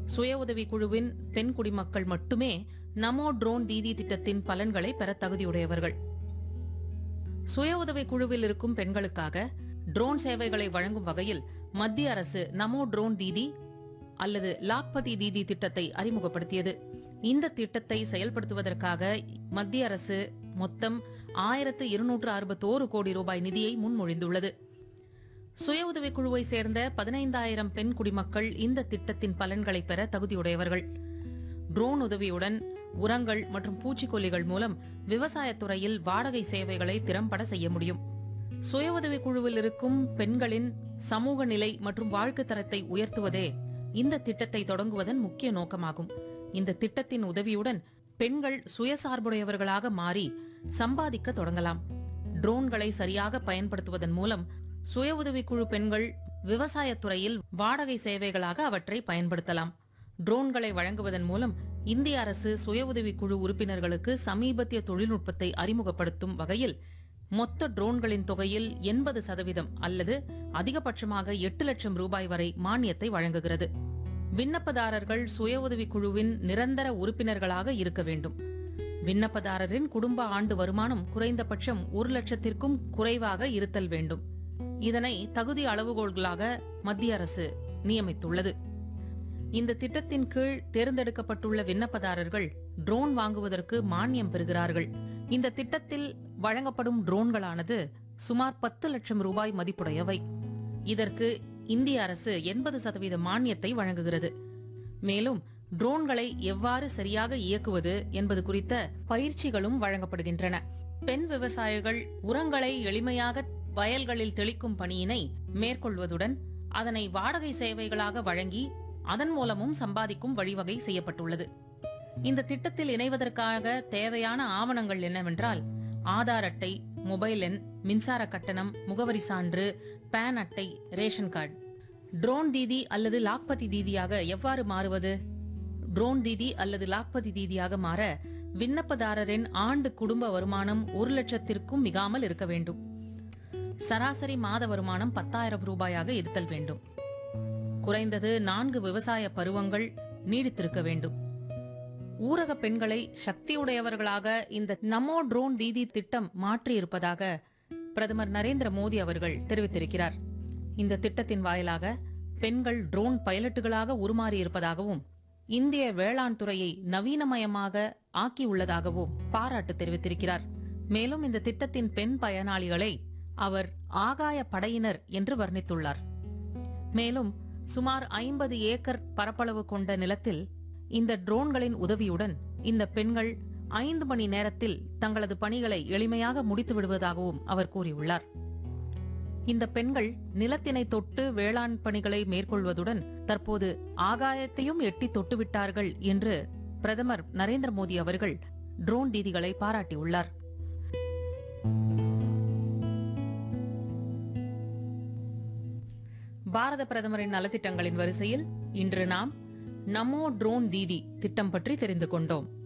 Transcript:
சுய உதவி குழுவின் பெண் குடிமக்கள் மட்டுமே நமோ ட்ரோன் தீதி திட்டத்தின் பலன்களை பெற தகுதியுடையவர்கள் சுய உதவி குழுவில் இருக்கும் பெண்களுக்காக ட்ரோன் சேவைகளை வழங்கும் வகையில் மத்திய அரசு நமோ ட்ரோன் தீதி அல்லது லாக்பதி தீதி திட்டத்தை அறிமுகப்படுத்தியது இந்த திட்டத்தை செயல்படுத்துவதற்காக மத்திய அரசு மொத்தம் ஆயிரத்து இருநூற்று அறுபத்தோரு கோடி ரூபாய் நிதியை முன்மொழிந்துள்ளது சுய உதவி குழுவை சேர்ந்த பதினைந்தாயிரம் பெண் குடிமக்கள் இந்த திட்டத்தின் பலன்களை பெற தகுதியுடையவர்கள் ட்ரோன் உதவியுடன் உரங்கள் மற்றும் பூச்சிக்கொல்லிகள் மூலம் விவசாயத்துறையில் வாடகை சேவைகளை திறம்பட செய்ய முடியும் சுய உதவி குழுவில் இருக்கும் பெண்களின் சமூக நிலை மற்றும் வாழ்க்கை தரத்தை உயர்த்துவதே இந்த திட்டத்தை தொடங்குவதன் முக்கிய நோக்கமாகும் இந்த திட்டத்தின் உதவியுடன் பெண்கள் சுயசார்புடையவர்களாக மாறி சம்பாதிக்க தொடங்கலாம் ட்ரோன்களை சரியாக பயன்படுத்துவதன் மூலம் சுய உதவி குழு பெண்கள் விவசாயத்துறையில் வாடகை சேவைகளாக அவற்றை பயன்படுத்தலாம் ட்ரோன்களை வழங்குவதன் மூலம் இந்திய அரசு சுய உதவி குழு உறுப்பினர்களுக்கு சமீபத்திய தொழில்நுட்பத்தை அறிமுகப்படுத்தும் வகையில் மொத்த ட்ரோன்களின் தொகையில் எண்பது சதவீதம் அல்லது அதிகபட்சமாக எட்டு லட்சம் ரூபாய் வரை மானியத்தை வழங்குகிறது விண்ணப்பதாரர்கள் சுய உதவி குழுவின் நிரந்தர உறுப்பினர்களாக இருக்க வேண்டும் விண்ணப்பதாரரின் குடும்ப ஆண்டு வருமானம் குறைந்தபட்சம் ஒரு லட்சத்திற்கும் குறைவாக இருத்தல் வேண்டும் இதனை தகுதி அளவுகோல்களாக மத்திய அரசு நியமித்துள்ளது இந்த திட்டத்தின் கீழ் தேர்ந்தெடுக்கப்பட்டுள்ள விண்ணப்பதாரர்கள் ட்ரோன் வாங்குவதற்கு மானியம் பெறுகிறார்கள் இந்த திட்டத்தில் வழங்கப்படும் ட்ரோன்களானது சுமார் பத்து லட்சம் ரூபாய் மதிப்புடையவை இதற்கு இந்திய அரசு எண்பது சதவீத மானியத்தை வழங்குகிறது மேலும் ட்ரோன்களை எவ்வாறு சரியாக இயக்குவது என்பது குறித்த பயிற்சிகளும் வழங்கப்படுகின்றன பெண் விவசாயிகள் உரங்களை எளிமையாக வயல்களில் தெளிக்கும் பணியினை மேற்கொள்வதுடன் அதனை வாடகை சேவைகளாக வழங்கி அதன் மூலமும் சம்பாதிக்கும் வழிவகை செய்யப்பட்டுள்ளது இந்த திட்டத்தில் இணைவதற்காக தேவையான ஆவணங்கள் என்னவென்றால் ஆதார் அட்டை மொபைல் எண் மின்சார கட்டணம் முகவரி சான்று பேன் அட்டை ரேஷன் கார்டு ட்ரோன் தீதி அல்லது லாக்பதி தீதியாக எவ்வாறு மாறுவது ட்ரோன் தீதி அல்லது லாக்பதி தீதியாக மாற விண்ணப்பதாரரின் ஆண்டு குடும்ப வருமானம் ஒரு லட்சத்திற்கும் மிகாமல் இருக்க வேண்டும் சராசரி மாத வருமானம் பத்தாயிரம் ரூபாயாக இருத்தல் வேண்டும் குறைந்தது நான்கு விவசாய பருவங்கள் நீடித்திருக்க வேண்டும் ஊரக பெண்களை சக்தியுடையவர்களாக இந்த நமோ ட்ரோன் தீதி திட்டம் மாற்றியிருப்பதாக பிரதமர் நரேந்திர மோடி அவர்கள் தெரிவித்திருக்கிறார் இந்த திட்டத்தின் வாயிலாக பெண்கள் ட்ரோன் பைலட்டுகளாக உருமாறியிருப்பதாகவும் இந்திய வேளாண் துறையை நவீனமயமாக ஆக்கியுள்ளதாகவும் பாராட்டு தெரிவித்திருக்கிறார் மேலும் இந்த திட்டத்தின் பெண் பயனாளிகளை அவர் ஆகாய படையினர் என்று வர்ணித்துள்ளார் மேலும் சுமார் ஐம்பது ஏக்கர் பரப்பளவு கொண்ட நிலத்தில் இந்த ட்ரோன்களின் உதவியுடன் இந்த பெண்கள் ஐந்து மணி நேரத்தில் தங்களது பணிகளை எளிமையாக முடித்து விடுவதாகவும் அவர் கூறியுள்ளார் இந்த பெண்கள் நிலத்தினை தொட்டு வேளாண் பணிகளை மேற்கொள்வதுடன் தற்போது ஆகாயத்தையும் எட்டி தொட்டுவிட்டார்கள் என்று பிரதமர் நரேந்திர மோடி அவர்கள் ட்ரோன் தீதிகளை பாராட்டியுள்ளார் பாரத பிரதமரின் நலத்திட்டங்களின் வரிசையில் இன்று நாம் நமோ ட்ரோன் தீதி திட்டம் பற்றி தெரிந்து கொண்டோம்